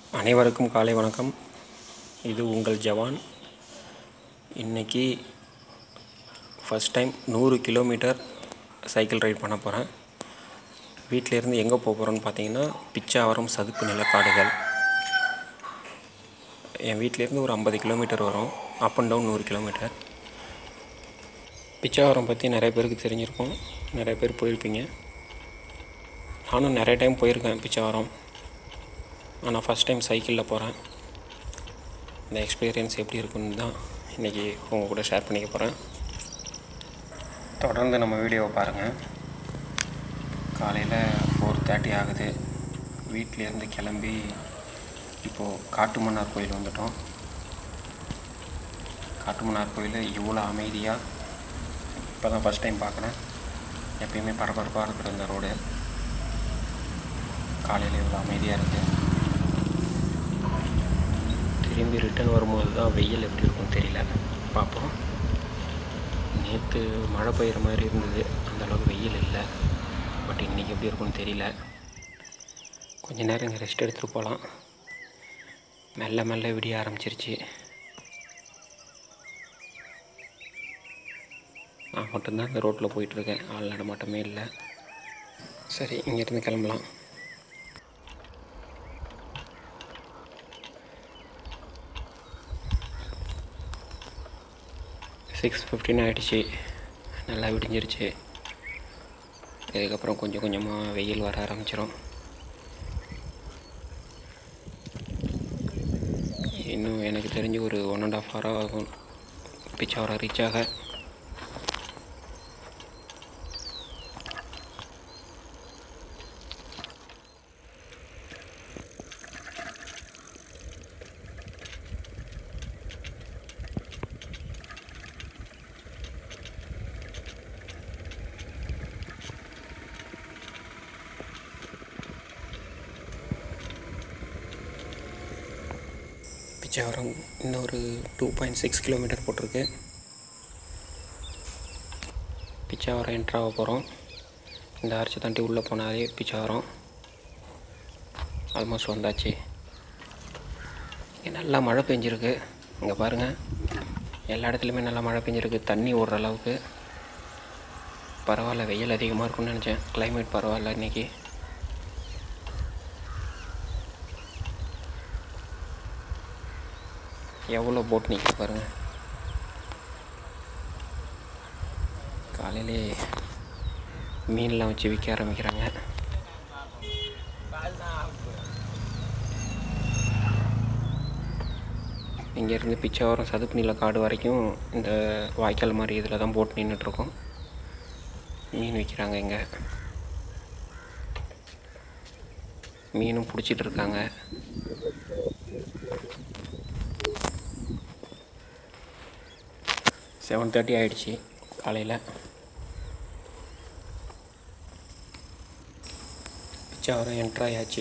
அனைவருக்கும் காலை வணக்கம் இது உங்கள் ஜவான் இன்னைக்கு ஃபஸ்ட் டைம் நூறு கிலோமீட்டர் சைக்கிள் ரைட் பண்ண போகிறேன் வீட்டிலேருந்து எங்கே போக போகிறோன்னு பார்த்தீங்கன்னா பிச்சாவரம் சதுப்பு நிலக்காடுகள் என் வீட்டிலேருந்து ஒரு ஐம்பது கிலோமீட்டர் வரும் அப் அண்ட் டவுன் நூறு கிலோமீட்டர் பிச்சாவரம் பற்றி நிறைய பேருக்கு தெரிஞ்சிருக்கும் நிறைய பேர் போயிருப்பீங்க நானும் நிறைய டைம் போயிருக்கேன் பிச்சாவரம் ஆனால் ஃபஸ்ட் டைம் சைக்கிளில் போகிறேன் இந்த எக்ஸ்பீரியன்ஸ் எப்படி இருக்குன்னு தான் இன்றைக்கி உங்கள் கூட ஷேர் பண்ணிக்க போகிறேன் தொடர்ந்து நம்ம வீடியோவை பாருங்கள் காலையில் ஃபோர் தேர்ட்டி ஆகுது வீட்டிலேருந்து கிளம்பி இப்போது காட்டுமன்னார் கோயில் வந்துட்டோம் காட்டுமன்னார் கோயில் இவ்வளோ அமைதியாக இப்போ தான் ஃபஸ்ட் டைம் பார்க்குறேன் எப்பயுமே பரபரப்பாக இருக்கிற இந்த ரோடு காலையில் இவ்வளோ அமைதியாக இருக்குது திரும்பி ரிட்டர்ன் வரும்போது தான் வெயில் எப்படி இருக்கும்னு தெரியல பார்ப்போம் நேற்று மழை பெய்கிற மாதிரி இருந்தது அந்த அளவுக்கு வெயில் இல்லை பட் இன்றைக்கி எப்படி இருக்கும்னு தெரியல கொஞ்ச நேரம் இங்கே ரெஸ்ட் எடுத்துகிட்டு போகலாம் மெல்ல மெல்ல விடிய ஆரம்பிச்சிருச்சு நான் மட்டும்தான் இந்த ரோட்டில் போயிட்டுருக்கேன் ஆள் நடமாட்டமே இல்லை சரி இங்கேருந்து கிளம்பலாம் சிக்ஸ் ஃபிஃப்டின் ஆகிடுச்சு நல்லா விடிஞ்சிருச்சு இதுக்கப்புறம் கொஞ்சம் கொஞ்சமாக வெயில் வர ஆரம்பிச்சிடும் இன்னும் எனக்கு தெரிஞ்சு ஒரு ஒன் அண்ட் ஆஃப் ஹவர் ஆகும் பிச்சாவரம் ரீச் ஆக பிச்சாவரம் இன்னொரு டூ பாயிண்ட் சிக்ஸ் கிலோமீட்டர் போட்டிருக்கு பிச்சாவரம் என்ட்ராக போகிறோம் இந்த ஆர்ச்சி தாண்டி உள்ளே போனாலே பிச்சாவரம் ஆல்மோஸ்ட் வந்தாச்சு இங்கே நல்லா மழை பெஞ்சிருக்கு இங்கே பாருங்கள் எல்லா இடத்துலையுமே நல்லா மழை பெஞ்சிருக்கு தண்ணி ஓடுற அளவுக்கு பரவாயில்ல வெயில் அதிகமாக இருக்கும்னு நினச்சேன் கிளைமேட் பரவாயில்ல இன்றைக்கி எவ்வளோ போட் நிற்க பாருங்கள் காலையிலே மீன்லாம் வச்சு விற்க ஆரம்பிக்கிறாங்க இங்கேருந்து பிச்சாவரம் சதுப்பு நில காடு வரைக்கும் இந்த வாய்க்கால் மாதிரி இதில் தான் போட் நின்றுட்டுருக்கோம் மீன் விற்கிறாங்க இங்கே மீனும் பிடிச்சிட்டு இருக்காங்க செவன் தேர்ட்டி ஆகிடுச்சி காலையில் பிச்சாவரம் என்ட்ராயாச்சு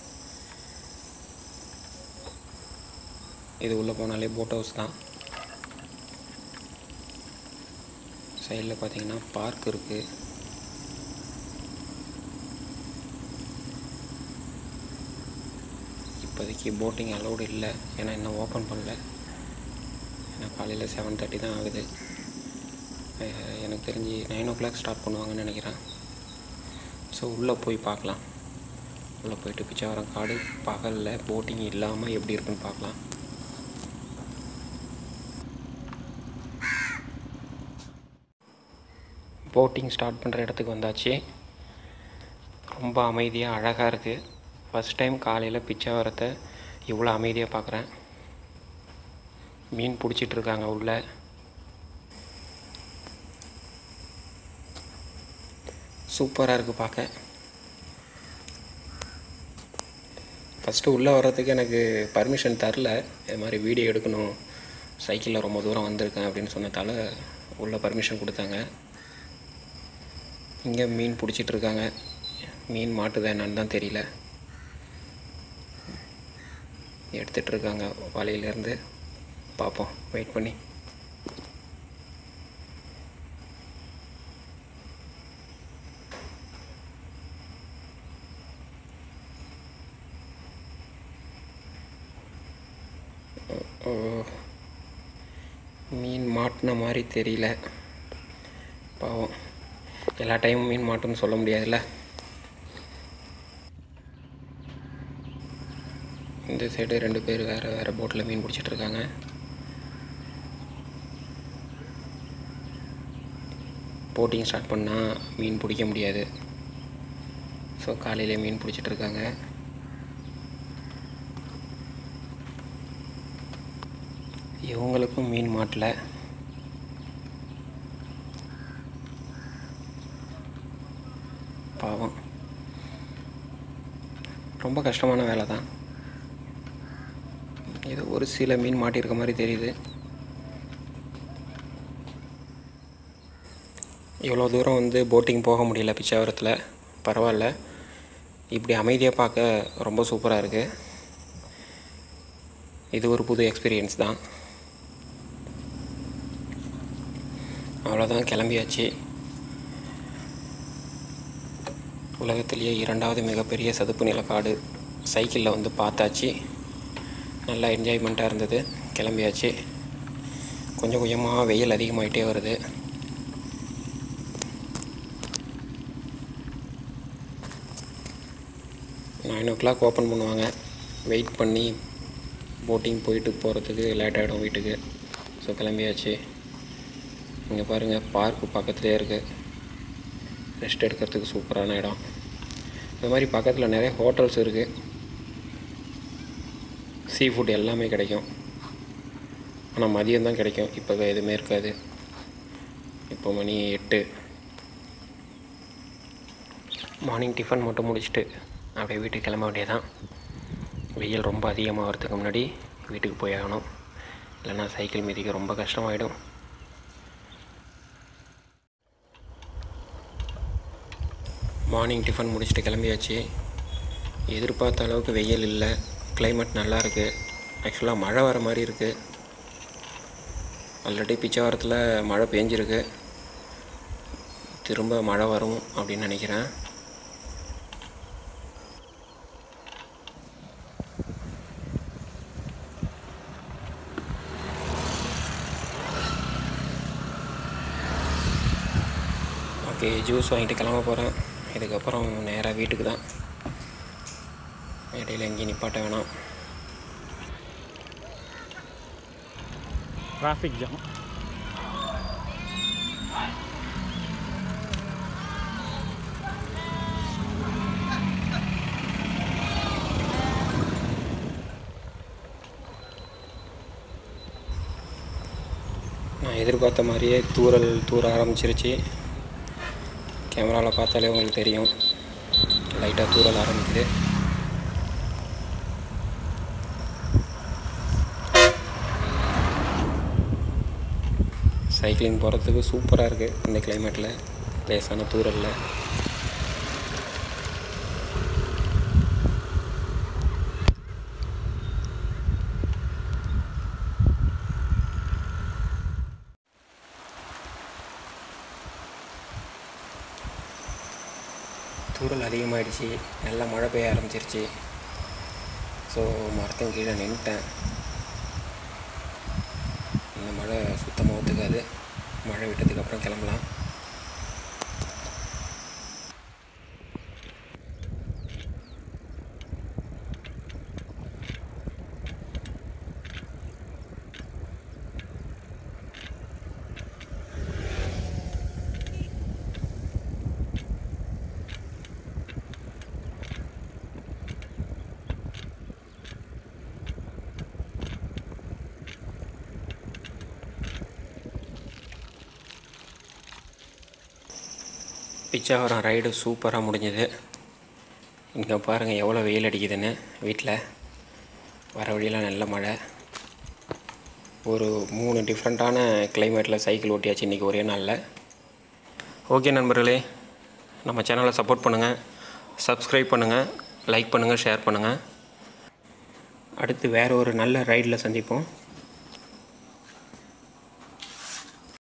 இது உள்ளே போனாலே போட் ஹவுஸ் தான் சைடில் பார்த்தீங்கன்னா பார்க் இருக்குது இப்போதைக்கு போட்டிங் அலௌடு இல்லை ஏன்னா இன்னும் ஓப்பன் பண்ணல ஏன்னா காலையில் செவன் தேர்ட்டி தான் ஆகுது அஹ் எனக்கு தெரிஞ்சு நைன் ஓ கிளாக் ஸ்டார்ட் பண்ணுவாங்கன்னு நினைக்கிறேன் ஸோ உள்ளே போய் பார்க்கலாம் உள்ளே போயிட்டு பிச்சாவரம் காடு பகலில் போட்டிங் இல்லாமல் எப்படி இருக்குன்னு பார்க்கலாம் போட்டிங் ஸ்டார்ட் பண்ணுற இடத்துக்கு வந்தாச்சு ரொம்ப அமைதியாக அழகாக இருக்குது ஃபஸ்ட் டைம் காலையில் பிச்சாவரத்தை இவ்வளோ அமைதியாக பார்க்குறேன் மீன் பிடிச்சிட்டு இருக்காங்க உள்ள சூப்பராக இருக்குது பார்க்க ஃபஸ்ட்டு உள்ளே வர்றதுக்கு எனக்கு பர்மிஷன் தரல இது மாதிரி வீடியோ எடுக்கணும் சைக்கிளில் ரொம்ப தூரம் வந்திருக்கேன் அப்படின்னு சொன்னதால உள்ள பர்மிஷன் கொடுத்தாங்க இங்கே மீன் பிடிச்சிட்டு இருக்காங்க மீன் மாட்டுதா என்னன்னு தான் தெரியல எடுத்துகிட்டு இருக்காங்க வலையிலேருந்து பார்ப்போம் வெயிட் பண்ணி ஓ மீன் மாட்டின மாதிரி தெரியல பாவம் எல்லா டைமும் மீன் மாட்டுன்னு சொல்ல முடியாதுல்ல இந்த சைடு ரெண்டு பேர் வேறு வேறு போட்டில் மீன் பிடிச்சிட்டு இருக்காங்க போட்டிங் ஸ்டார்ட் பண்ணால் மீன் பிடிக்க முடியாது ஸோ காலையிலே மீன் பிடிச்சிட்டு இருக்காங்க இவங்களுக்கும் மீன் மாட்டல பாவம் ரொம்ப கஷ்டமான வேலை தான் ஏதோ ஒரு சில மீன் மாட்டியிருக்க மாதிரி தெரியுது இவ்வளோ தூரம் வந்து போட்டிங் போக முடியல பிச்சாவரத்தில் பரவாயில்ல இப்படி அமைதியாக பார்க்க ரொம்ப சூப்பராக இருக்குது இது ஒரு புது எக்ஸ்பீரியன்ஸ் தான் அவ்வளோதான் கிளம்பியாச்சு உலகத்திலேயே இரண்டாவது மிகப்பெரிய சதுப்பு நிலக்காடு சைக்கிளில் வந்து பார்த்தாச்சு நல்லா என்ஜாய்மெண்ட்டாக இருந்தது கிளம்பியாச்சு கொஞ்சம் கொஞ்சமாக வெயில் அதிகமாகிட்டே வருது நைன் ஓ கிளாக் ஓப்பன் பண்ணுவாங்க வெயிட் பண்ணி போட்டிங் போயிட்டு போகிறதுக்கு லேட் ஆகிடும் வீட்டுக்கு ஸோ கிளம்பியாச்சு இங்கே பாருங்கள் பார்க்கு பக்கத்துலேயே இருக்குது ரெஸ்ட் எடுக்கிறதுக்கு சூப்பரான இடம் இந்த மாதிரி பக்கத்தில் நிறைய ஹோட்டல்ஸ் இருக்குது சீ ஃபுட் எல்லாமே கிடைக்கும் ஆனால் மதியம் தான் கிடைக்கும் இப்போ எதுவுமே இருக்காது இப்போ மணி எட்டு மார்னிங் டிஃபன் மட்டும் முடிச்சுட்டு அப்படியே வீட்டுக்கு கிளம்ப வேண்டியதான் வெயில் ரொம்ப அதிகமாகிறதுக்கு முன்னாடி வீட்டுக்கு போய் ஆகணும் இல்லைன்னா சைக்கிள் மிதிக்க ரொம்ப கஷ்டமாயிடும் மார்னிங் டிஃபன் முடிச்சுட்டு கிளம்பியாச்சு எதிர்பார்த்த அளவுக்கு வெயில் இல்லை கிளைமேட் நல்லா இருக்குது ஆக்சுவலாக மழை வர மாதிரி இருக்குது ஆல்ரெடி பிச்சைவாரத்தில் மழை பெஞ்சிருக்கு திரும்ப மழை வரும் அப்படின்னு நினைக்கிறேன் ஓகே ஜூஸ் வாங்கிட்டு கிளம்ப போகிறேன் இதுக்கப்புறம் நேராக வீட்டுக்கு தான் இடையில எங்கேயும் நிப்பாட்ட வேணாம் டிராஃபிக் ஜாம் நான் எதிர்பார்த்த மாதிரியே தூறல் தூர ஆரம்பிச்சிருச்சு கேமராவில் பார்த்தாலே உங்களுக்கு தெரியும் லைட்டாக தூறல் ஆரம்பிக்குது சைக்கிளிங் போகிறதுக்கு சூப்பராக இருக்குது இந்த கிளைமேட்டில் லேசான தூரலில் தூரல் அதிகமாகிடுச்சு நல்லா மழை பெய்ய ஆரம்பிச்சிருச்சு ஸோ மரத்தின் கீழே நின்றுட்டேன் இந்த மழை சுத்தமாக ஒத்துக்காது மழை விட்டதுக்கு அப்புறம் கிளம்பலாம் பிச்சாவரம் ரைடு சூப்பராக முடிஞ்சது இங்கே பாருங்கள் எவ்வளோ வெயில் அடிக்குதுன்னு வீட்டில் வர வழியில் நல்ல மழை ஒரு மூணு டிஃப்ரெண்ட்டான கிளைமேட்டில் சைக்கிள் ஓட்டியாச்சு இன்றைக்கி ஒரே நாளில் ஓகே நண்பர்களே நம்ம சேனலை சப்போர்ட் பண்ணுங்கள் சப்ஸ்கிரைப் பண்ணுங்கள் லைக் பண்ணுங்கள் ஷேர் பண்ணுங்கள் அடுத்து வேறு ஒரு நல்ல ரைடில் சந்திப்போம்